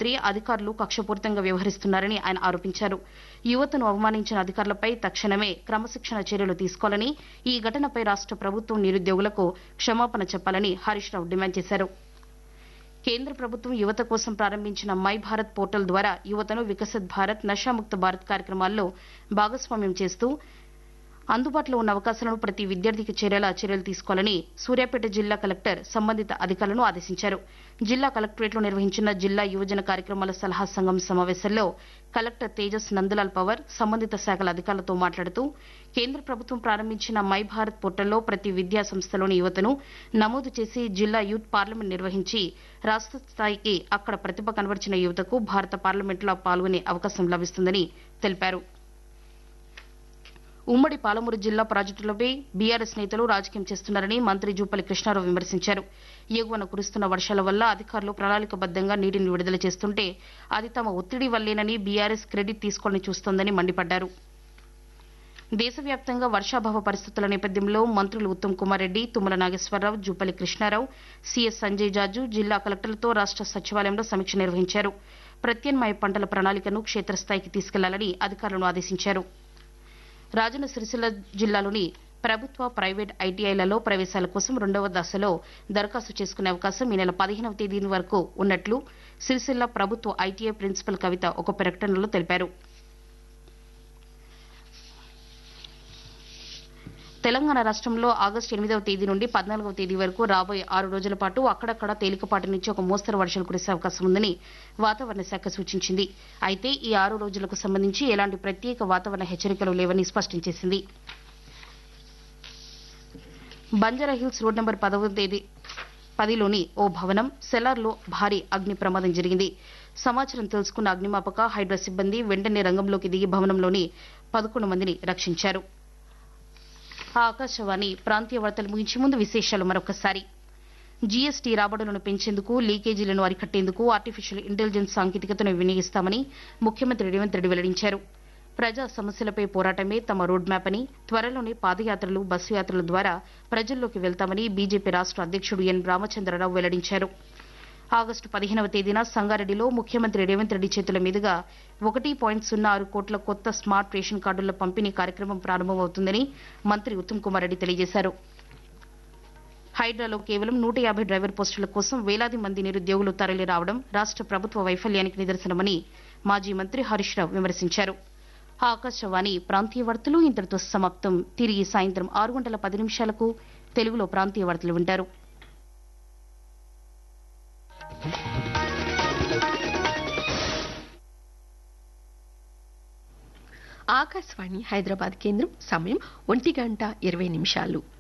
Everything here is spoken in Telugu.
మంత్రి అధికారులు కక్షపూరితంగా వ్యవహరిస్తున్నారని ఆయన ఆరోపించారు యువతను అవమానించిన అధికారులపై తక్షణమే క్రమశిక్షణ చర్యలు తీసుకోవాలని ఈ ఘటనపై రాష్ట ప్రభుత్వం నిరుద్యోగులకు క్షమాపణ చెప్పాలని హరీష్ రావు డిమాండ్ చేశారు కేంద్ర ప్రభుత్వం యువత కోసం ప్రారంభించిన మై భారత్ పోర్టల్ ద్వారా యువతను వికసిత్ భారత్ నషాముక్త భారత్ కార్యక్రమాల్లో భాగస్వామ్యం చేస్తూ అందుబాటులో ఉన్న అవకాశాలను ప్రతి విద్యార్థికి చేరేలా చర్యలు తీసుకోవాలని సూర్యాపేట జిల్లా కలెక్టర్ సంబంధిత అధికారులను ఆదేశించారు జిల్లా కలెక్టరేట్లో నిర్వహించిన జిల్లా యువజన కార్యక్రమాల సలహా సంఘం సమావేశంలో కలెక్టర్ తేజస్ నందలాల్ పవర్ సంబంధిత శాఖల అధికారులతో మాట్లాడుతూ కేంద్ర ప్రభుత్వం ప్రారంభించిన మై భారత్ పోర్టల్లో ప్రతి విద్యా సంస్థలోని యువతను నమోదు చేసి జిల్లా యూత్ పార్లమెంట్ నిర్వహించి రాష్ట్ర స్థాయికి అక్కడ ప్రతిభ కనబరిచిన యువతకు భారత పార్లమెంట్లో పాల్గొనే అవకాశం లభిస్తుందని తెలిపారు ఉమ్మడి పాలమూరు జిల్లా ప్రాజెక్టులపై బీఆర్ఎస్ నేతలు రాజకీయం చేస్తున్నారని మంత్రి జూపల్లి కృష్ణారావు విమర్శించారు ఎగువన కురుస్తున్న వర్షాల వల్ల అధికారులు ప్రణాళికబద్దంగా నీటిని విడుదల చేస్తుంటే అది తమ ఒత్తిడి వల్లేనని బీఆర్ఎస్ క్రెడిట్ తీసుకోవాలని చూస్తోందని మండిపడ్డారు దేశవ్యాప్తంగా వర్షాభావ పరిస్థితుల నేపథ్యంలో మంత్రులు ఉత్తమ్ కుమార్ రెడ్డి తుమ్మల నాగేశ్వరరావు జూపల్లి కృష్ణారావు సీఎస్ సంజయ్ జాజు జిల్లా కలెక్టర్లతో రాష్ట సచివాలయంలో సమీక్ష నిర్వహించారు ప్రత్యామ్నాయ పంటల ప్రణాళికను క్షేత్రస్థాయికి తీసుకెళ్లాలని అధికారులను ఆదేశించారు రాజన్న సిరిసిల్ల జిల్లాలోని ప్రభుత్వ ప్రైవేట్ ఐటీఐలలో ప్రవేశాల కోసం రెండవ దశలో దరఖాస్తు చేసుకునే అవకాశం ఈ నెల పదిహేనవ తేదీ వరకు ఉన్నట్లు సిరిసిల్ల ప్రభుత్వ ఐటీఐ ప్రిన్సిపల్ కవిత ఒక ప్రకటనలో తెలిపారు తెలంగాణ రాష్ట్రంలో ఆగస్టు ఎనిమిదవ తేదీ నుండి పద్నాలుగవ తేదీ వరకు రాబోయే ఆరు రోజుల పాటు అక్కడక్కడ తేలికపాటి నుంచి ఒక మోస్తరు వర్షాలు కురిసే అవకాశం ఉందని వాతావరణ శాఖ సూచించింది అయితే ఈ ఆరు రోజులకు సంబంధించి ఎలాంటి ప్రత్యేక వాతావరణ హెచ్చరికలు లేవని స్పష్టం చేసింది బంజారా హిల్స్ రోడ్ నెంబర్ పదవ తేదీ పదిలోని ఓ భవనం సెలార్లో భారీ అగ్ని ప్రమాదం జరిగింది సమాచారం తెలుసుకున్న అగ్నిమాపక హైడ్రా సిబ్బంది వెంటనే రంగంలోకి దిగి భవనంలోని పదకొండు మందిని రక్షించారు ఆ ఆకాశవాణి ప్రాంతీయ వార్తలు ముగించే ముందు విశేషాలు మరొకసారి జీఎస్టీ రాబడులను పెంచేందుకు లీకేజీలను అరికట్టేందుకు ఆర్టిఫిషియల్ ఇంటెలిజెన్స్ సాంకేతికతను వినియోగిస్తామని ముఖ్యమంత్రి రేవంత్ రెడ్డి వెల్లడించారు ప్రజా సమస్యలపై పోరాటమే తమ రోడ్ మ్యాప్ అని త్వరలోనే పాదయాత్రలు బస్సు యాత్రల ద్వారా ప్రజల్లోకి వెళ్తామని బీజేపీ రాష్ట అధ్యక్షుడు ఎన్ రామచంద్రరావు వెల్లడించారు ఆగస్టు పదిహేనవ తేదీన సంగారెడ్డిలో ముఖ్యమంత్రి రేవంత్ రెడ్డి చేతుల మీదుగా ఒకటి పాయింట్ సున్నా ఆరు కోట్ల కొత్త స్మార్ట్ రేషన్ కార్డుల పంపిణీ కార్యక్రమం ప్రారంభమవుతుందని మంత్రి ఉత్తమ్ కుమార్ రెడ్డి తెలియజేశారు హైడ్రాలో కేవలం నూట యాభై డ్రైవర్ పోస్టుల కోసం వేలాది మంది నిరుద్యోగులు తరలి రావడం రాష్ట ప్రభుత్వ వైఫల్యానికి నిదర్శనమని మాజీ మంత్రి హరీష్ రావు విమర్శించారు ఆకాశవాణి ప్రాంతీయ వార్తలు ఇంతటితో సమాప్తం తిరిగి సాయంత్రం ఆరు గంటల పది నిమిషాలకు తెలుగులో ప్రాంతీయ వార్తలు వింటారు ఆకాశవాణి హైదరాబాద్ కేంద్రం సమయం ఒంటి గంట ఇరవై నిమిషాలు